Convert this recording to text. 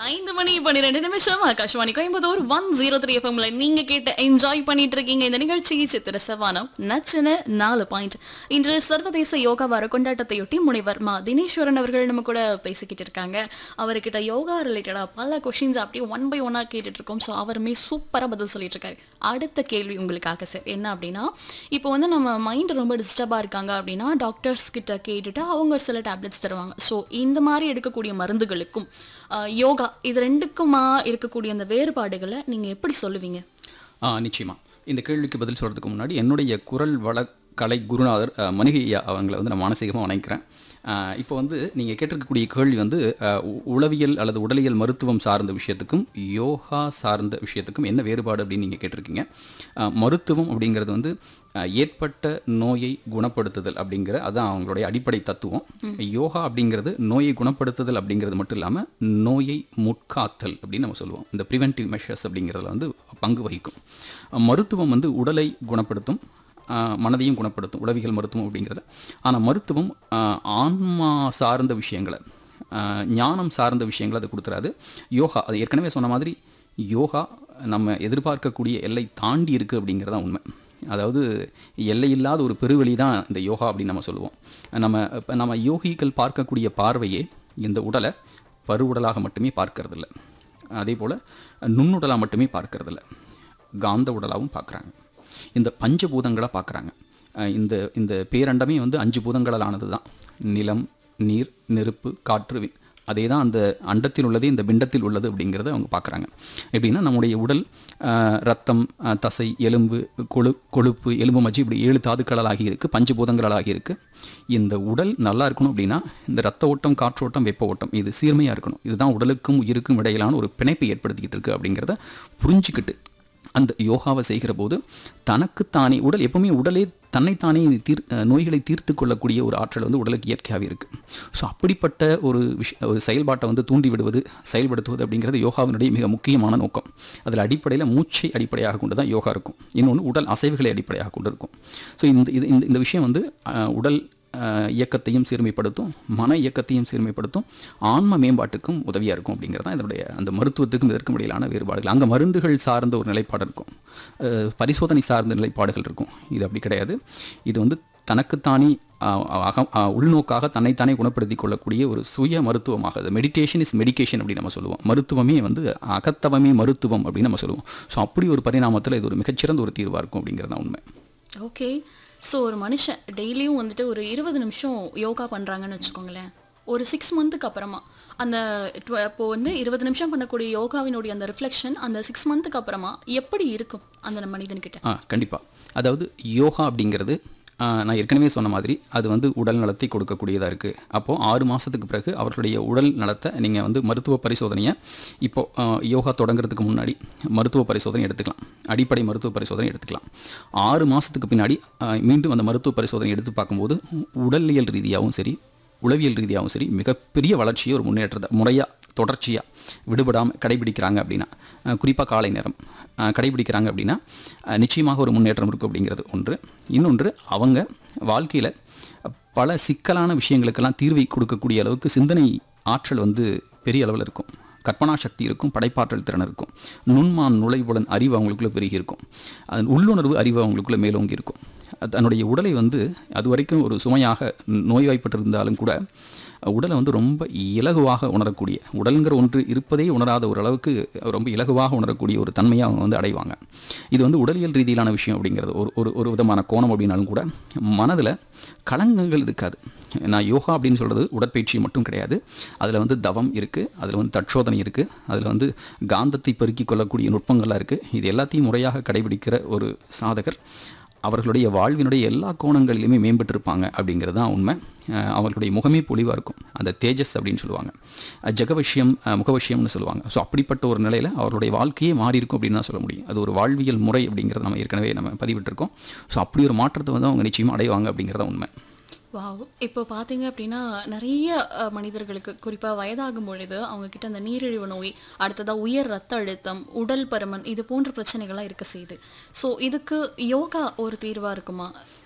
ஐந்து மணி பன்னிரெண்டு நிமிஷம் Akashvani Coimbatore one zero three எஃப்எம்ல நீங்க கேட்டு என்ஜாய் பண்ணிட்டு இருக்கீங்க இந்த நிகழ்ச்சி சித்திர சவானம் நச்சுன்னு நாலு பாயிண்ட் இன்று சர்வதேச யோகா வார கொண்டாட்டத்தையொட்டி முனைவர் மா தினேஸ்வரன் அவர்கள் நம்ம கூட பேசிக்கிட்டு இருக்காங்க அவர்கிட்ட யோகா ரிலேட்டடா பல கொஷின்ஸ் அப்படியே ஒன் பை ஒன்னா கேட்டுட்டு இருக்கோம் ஸோ அவருமே சூப்பரா பதில் சொல்லிட்டு இருக்காரு அடுத்த கேள்வி உங்களுக்காக சார் என்ன அப்படின்னா இப்போ வந்து நம்ம மைண்ட் ரொம்ப டிஸ்டர்பா இருக்காங்க அப்படின்னா டாக்டர்ஸ் கிட்ட கேட்டுட்டு அவங்க சில டேப்லெட்ஸ் தருவாங்க ஸோ இந்த மாதிரி எடுக்கக்கூடிய மருந்துகளுக்கும் அஹ், யோகா இது ரெண்டுக்குமா இருக்கக்கூடிய அந்த வேறுபாடுகளை நீங்க எப்படி சொல்லுவீங்க ஆ நிச்சயமா இந்த கேள்விக்கு பதில் சொல்கிறதுக்கு முன்னாடி என்னுடைய குரல் வள கலை குருநாதர் அஹ், மணிகை ஐயா அவங்களை வந்து நான் மானசீகமாக வணங்குறேன் அஹ், இப்போ வந்து நீங்கள் கேட்டிருக்கக்கூடிய கேள்வி வந்து அஹ், உ- உளவியல் அல்லது உடலியல் மருத்துவம் சார்ந்த விஷயத்துக்கும் யோகா சார்ந்த விஷயத்துக்கும் என்ன வேறுபாடு அப்படின்னு நீங்கள் கேட்டிருக்கீங்க அஹ், மருத்துவம் அப்படிங்கிறது வந்து அஹ், ஏற்பட்ட நோயை குணப்படுத்துதல் அப்படிங்கிற அதான் அவங்களுடைய அடிப்படை தத்துவம் யோகா அப்படிங்கிறது நோயை குணப்படுத்துதல் அப்படிங்கிறது மட்டும் இல்லாமல் நோயை முட்காத்தல் அப்படின்னு நம்ம சொல்லுவோம் இந்த ப்ரிவென்டிவ் மெஷர்ஸ் அப்படிங்கிறதுல வந்து பங்கு வகிக்கும் அஹ், மருத்துவம் வந்து உடலை குணப்படுத்தும் அஹ், மனதையும் குணப்படுத்தும் உளவியல் மருத்துவம் அப்படிங்கிறது ஆனால் மருத்துவம் அஹ், ஆன்மா சார்ந்த விஷயங்களை அஹ், ஞானம் சார்ந்த விஷயங்களை அது கொடுத்துறாது யோகா அது ஏற்கனவே சொன்ன மாதிரி யோகா நம்ம எதிர்பார்க்கக்கூடிய எல்லை தாண்டி இருக்குது அப்படிங்கிறது தான் உண்மை அதாவது எல்லையில்லாத ஒரு பெருவெளி தான் இந்த யோகா அப்படின்னு நம்ம சொல்லுவோம் நம்ம இப்போ நம்ம யோகிகள் பார்க்கக்கூடிய பார்வையே இந்த உடலை பருவுடலாக மட்டுமே பார்க்கறதில்ல அதே போல் நுண்ணுடலாக மட்டுமே பார்க்கறதில்ல காந்த உடலாகவும் பார்க்குறாங்க இந்த பஞ்சபூதங்களாக பார்க்குறாங்க இந்த இந்த பேரண்டமே வந்து அஞ்சு பூதங்களால் ஆனது தான் நிலம் நீர் நெருப்பு காற்று விண் அதே தான் அந்த அண்டத்தில் உள்ளதே இந்த பிண்டத்தில் உள்ளது அப்படிங்கிறத அவங்க பார்க்குறாங்க எப்படின்னா நம்முடைய உடல் ஆஹ், ரத்தம் ஆஹ், தசை எலும்பு கொழு கொழுப்பு எலும்பு மஜ்ஜி இப்படி ஏழு தாதுக்களாகி இருக்குது பஞ்சபூதங்களாகி இருக்குது இந்த உடல் நல்லா இருக்கணும் அப்படின்னா இந்த ரத்த ஓட்டம் காற்றோட்டம் வெப்ப ஓட்டம் இது சீர்மையாக இருக்கணும் இதுதான் உடலுக்கும் உயிருக்கும் இடையிலான ஒரு பிணைப்பை ஏற்படுத்திக்கிட்டு இருக்குது அப்படிங்கிறத புரிஞ்சுக்கிட்டு அந்த யோகாவை செய்கிற போது தனக்குத்தானே உடல் எப்பவுமே உடலே தன்னைத்தானே தீர் அஹ் நோய்களை தீர்த்து கொள்ளக்கூடிய ஒரு ஆற்றல் வந்து உடலுக்கு இயற்கையாகவே இருக்குது ஸோ அப்படிப்பட்ட ஒரு விஷ ஒரு செயல்பாட்டை வந்து தூண்டி விடுவது செயல்படுத்துவது அப்படிங்கிறது யோகாவினுடைய மிக முக்கியமான நோக்கம் அதில் அடிப்படையில் மூச்சை அடிப்படையாக கொண்டு தான் யோகா இருக்கும் இன்னொன்று உடல் அசைவுகளை அடிப்படையாக கொண்டு இருக்கும் ஸோ இந்த இது இந்த இந்த விஷயம் வந்து அஹ், உடல் அஹ், இயக்கத்தையும் சீர்மைப்படுத்தும் மன இயக்கத்தையும் சீர்மைப்படுத்தும் ஆன்ம மேம்பாட்டுக்கும் உதவியாக இருக்கும் அப்படிங்கிறது தான் இதனுடைய அந்த மருத்துவத்துக்கும் இதற்கும் இடையிலான வேறுபாடுகள் அங்கே மருந்துகள் சார்ந்த ஒரு நிலைப்பாடு இருக்கும் அஹ், பரிசோதனை சார்ந்த நிலைப்பாடுகள் இருக்கும் இது அப்படி கிடையாது இது வந்து தனக்குத்தானே அஹ், அகம் அஹ், உள்நோக்காக தன்னைத்தானே குணப்படுத்தி கொள்ளக்கூடிய ஒரு சுய மருத்துவமாக மெடிடேஷன் இஸ் மெடிகேஷன் அப்படின்னு நம்ம சொல்லுவோம் மருத்துவமே வந்து அகத்தவமே மருத்துவம் அப்படின்னு நம்ம சொல்லுவோம் ஸோ அப்படி ஒரு பரிணாமத்தில் இது ஒரு மிகச்சிறந்த ஒரு தீர்வாக இருக்கும் அப்படிங்கிறது தான் உண்மை ஓகே ஸோ ஒரு மனுஷன் டெய்லியும் வந்துட்டு ஒரு இருபது நிமிஷம் யோகா பண்ணுறாங்கன்னு வச்சுக்கோங்களேன் ஒரு சிக்ஸ் மந்த்துக்கு அப்புறமா அந்த tw- இப்போ வந்து இருபது நிமிஷம் பண்ணக்கூடிய யோகாவினுடைய அந்த ரிஃப்ளெக்ஷன் அந்த சிக்ஸ் மந்த்துக்கு அப்புறமா எப்படி இருக்கும் அந்த மனிதன்கிட்ட ஆ கண்டிப்பாக அதாவது யோகா அப்படிங்கிறது ஆ, நான் ஏற்கனவே சொன்ன மாதிரி அது வந்து உடல் நலத்தை கொடுக்கக்கூடியதாக இருக்குது அப்போது ஆறு மாதத்துக்கு பிறகு அவர்களுடைய உடல் நலத்தை நீங்கள் வந்து மருத்துவ பரிசோதனையை இப்போது யோகா தொடங்குறதுக்கு முன்னாடி மருத்துவ பரிசோதனை எடுத்துக்கலாம் அடிப்படை மருத்துவ பரிசோதனை எடுத்துக்கலாம் ஆறு மாதத்துக்கு பின்னாடி ஆ, மீண்டும் அந்த மருத்துவ பரிசோதனை எடுத்து பார்க்கும்போது உடலியல் ரீதியாகவும் சரி உளவியல் ரீதியாகவும் சரி மிகப்பெரிய வளர்ச்சியை ஒரு முன்னேற்றத்தை முறையாக தொடர்ச்சியாக விடுபடாமல் கடைபிடிக்கிறாங்க அப்படின்னா குறிப்பாக காலை நேரம் அஹ், கடைபிடிக்கிறாங்க அப்படின்னா அஹ், நிச்சயமாக ஒரு முன்னேற்றம் இருக்கும் அப்படிங்கிறது ஒன்று இன்னொன்று அவங்க வாழ்க்கையில் பல சிக்கலான விஷயங்களுக்கெல்லாம் தீர்வை கொடுக்கக்கூடிய அளவுக்கு சிந்தனை ஆற்றல் வந்து பெரிய அளவில் இருக்கும் கற்பனா சக்தி இருக்கும் படைப்பாற்றல் திறன் இருக்கும் நுண்மான் நுழைவுடன் அறிவு அவங்களுக்குள்ள பெருகி இருக்கும் அதன் உள்ளுணர்வு அறிவு அவங்களுக்குள்ள மேலோங்கி இருக்கும் தன்னுடைய உடலை வந்து அது வரைக்கும் ஒரு சுமையாக நோய்வாய்ப்பட்டிருந்தாலும் கூட உடலை வந்து ரொம்ப இலகுவாக உணரக்கூடிய உடல்ங்கிற ஒன்று இருப்பதே உணராத ஒரு அளவுக்கு ரொம்ப இலகுவாக உணரக்கூடிய ஒரு தன்மையை அவங்க வந்து அடைவாங்க இது வந்து உடலியல் ரீதியிலான விஷயம் அப்படிங்கிறது ஒரு ஒரு ஒரு விதமான கோணம் அப்படின்னாலும் கூட மனதில் களங்கங்கள் இருக்காது நான் யோகா அப்படின்னு சொல்கிறது உடற்பயிற்சி மட்டும் கிடையாது அதில் வந்து தவம் இருக்குது அதில் வந்து தட்சோதனை இருக்குது அதில் வந்து காந்தத்தை பெருக்கிக் கொள்ளக்கூடிய நுட்பங்கள்லாம் இருக்குது இது எல்லாத்தையும் முறையாக கடைபிடிக்கிற ஒரு சாதகர் அவர்களுடைய வாழ்வினுடைய எல்லா கோணங்களிலுமே மேம்பட்டிருப்பாங்க அப்படிங்கிறது தான் உண்மை அஹ் அவர்களுடைய முகமே பொலிவாக இருக்கும் அந்த தேஜஸ் அப்படின்னு சொல்லுவாங்க அஹ் ஜெகவஷ்யம் அஹ் முகவஷ்யம்னு சொல்லுவாங்க ஸோ அப்படிப்பட்ட ஒரு நிலையில் அவர்களுடைய வாழ்க்கையே மாறி இருக்கும் அப்படின்னு தான் சொல்ல முடியும் அது ஒரு வாழ்வியல் முறை அப்படிங்கிறத நம்ம ஏற்கனவே நம்ம பதிவிட்டிருக்கோம் ஸோ அப்படி ஒரு மாற்றத்தை வந்து அவங்க நிச்சயமாக அடைவாங்க அப்படிங்கிறத உண்மை வாவ் இப்போ பார்த்தீங்க அப்படின்னா நிறைய அஹ், மனிதர்களுக்கு குறிப்பாக வயதாகும் பொழுது அவங்க கிட்ட அந்த நீரிழிவு நோய் அடுத்ததா உயர் ரத்த அழுத்தம் உடல் பருமன் இது போன்ற பிரச்சனைகள்லாம் இருக்க செய்யுது ஸோ இதுக்கு யோகா ஒரு தீர்வாக இருக்குமா